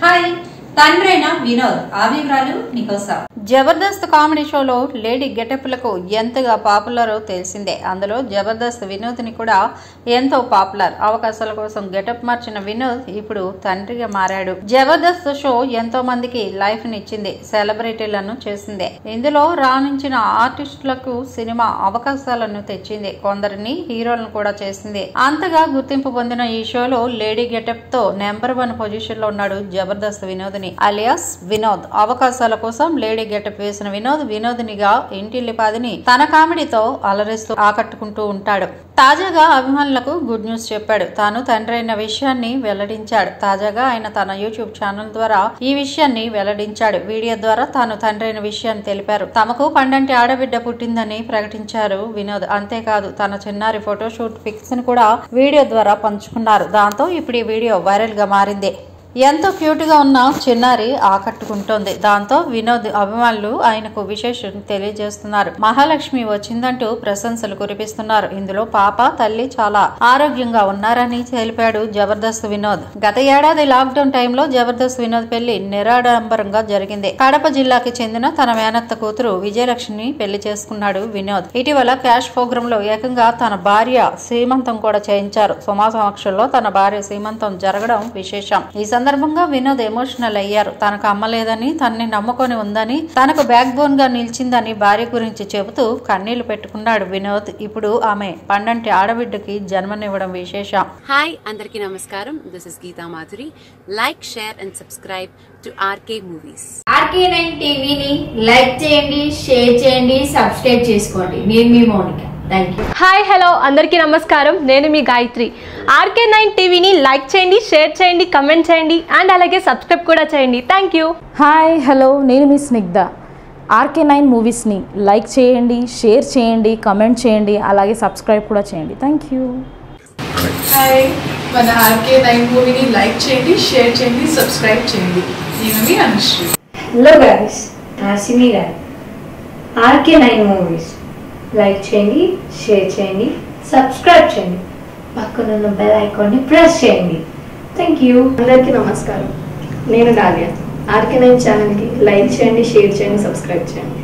hi తండ్రైన Vinod ఆ వివరాలు నీకోసం జబర్దస్త్ కామెడీ షోలో లేడీ గెటప్లకు ఎంతగా పాపులరో తెలిసిందే అందులో జబర్దస్త్ వినోద్ని కూడా ఎంతో పాపులర్ అవకాశాల కోసం గెటప్ మార్చిన వినోద్ ఇప్పుడు తండ్రిగా మారాడు జబర్దస్త్ షో ఎంతో మందికి లైఫ్ నిచ్చింది సెలబ్రిటీలను చేసింది ఇందులో రాణించిన ఆర్టిస్టులకు సినిమా అవకాశాలను తెచ్చింది కొందరిని హీరోలను కూడా చేసింది అంతగా గుర్తింపు పొందిన ఈ షోలో లేడీ గెటప్ తో నెంబర్ వన్ పొజిషన్ లో ఉన్నాడు జబర్దస్త్ వినోద్ని అలియాస్ వినోద్ అవకాశాల కోసం లేడీ గెటప్ వేసిన వినోద్ వినోదినిగా ఇంటిల్లిపాదిని తన కామెడీతో అలరిస్తూ ఆకట్టుకుంటూ ఉంటాడు తాజాగా అభిమానులకు గుడ్ న్యూస్ చెప్పాడు తాను తండ్రి అయిన విషయాన్ని వెల్లడించాడు తాజాగా ఆయన తన యూట్యూబ్ ఛానల్ ద్వారా ఈ విషయాన్ని వెల్లడించాడు వీడియో ద్వారా తాను తండ్రి అయిన విషయాన్ని తెలిపారు తమకు పండంటి ఆడబిడ్డ పుట్టిందని ప్రకటించారు వినోద్ అంతేకాదు తన చిన్నారి ఫోటోషూట్ పిక్స్ ని కూడా వీడియో ద్వారా పంచుకున్నారు దాంతో ఇప్పుడు ఈ వీడియో వైరల్ గా మారింది ఎంతో క్యూట్ గా ఉన్న చిన్నారి ఆకట్టుకుంటోంది దాంతో వినోద్ అభిమానులు ఆయనకు విశేషం తెలియజేస్తున్నారు మహాలక్ష్మి వచ్చిందంటూ ప్రశంసలు కురిపిస్తున్నారు ఇందులో పాప తల్లి చాలా ఆరోగ్యంగా ఉన్నారని తెలిపాడు జబర్దస్త్ వినోద్ గత ఏడాది లాక్డౌన్ టైంలో జబర్దస్త్ వినోద్ పెళ్లి నిరాడంబరంగా జరిగింది కడప జిల్లాకి చెందిన తన మేనత్త కూతురు విజయలక్ష్మిని పెళ్లి చేసుకున్నాడు వినోద్ ఇటీవల క్యాష్ ప్రోగ్రామ్ లో ఏకంగా తన భార్య సీమంతం కూడా చేయించారు సుమా సమక్షంలో తన భార్య సీమంతం జరగడం విశేషం ఈ సందర్భంగా వినోద్ ఎమోషనల్ అయ్యారు తనకు అమ్మ లేదని తనని నమ్ముకొని ఉందని తనకు బ్యాక్ బోన్ గా నిలిచిందని భార్య గురించి చెబుతూ కన్నీళ్లు పెట్టుకున్నాడు వినోద్ ఇప్పుడు ఆమె పండంటి ఆడబిడ్డకి జన్మనివ్వడం విశేషం హాయ్ అందరికీ నమస్కారం this is Geetha Madhuri like share and subscribe to RK movies RK nine టీవీని లైక్ చేయండి షేర్ చేయండి సబ్స్క్రైబ్ చేసుకోండి నేను మీ Mounika thank you hi hello అందరికీ నమస్కారం నేను మీ గాయత్రి ఆర్కే నైన్ టీవీని లైక్ చేయండి షేర్ చేయండి కమెంట్ చేయండి అండ్ అలాగే సబ్స్క్రైబ్ కూడా చేయండి థ్యాంక్ యూ హాయ్ హలో నేను మీ స్నిగ్ధ ఆర్కే నైన్ మూవీస్ని లైక్ చేయండి షేర్ చేయండి కమెంట్ చేయండి అలాగే సబ్స్క్రైబ్ కూడా చేయండి థ్యాంక్ యూ హాయ్ మన ఆర్కే నైన్ మూవీని లైక్ చేయండి షేర్ చేయండి సబ్స్క్రైబ్ చేయండి నేను మీ అనుశ్రీ హలో గాయస్ నాసిమి గారు ఆర్కే నైన్ మూవీస్ లైక్ చేయండి షేర్ చేయండి సబ్స్క్రైబ్ చేయండి పక్కనున్న బెల్ ఐకాన్ని ప్రెస్ చేయండి థ్యాంక్ యూ అందరికీ నమస్కారం నేను డాలియా ఆర్కే నైన్ ఛానల్కి లైక్ చేయండి షేర్ చేయండి సబ్స్క్రైబ్ చేయండి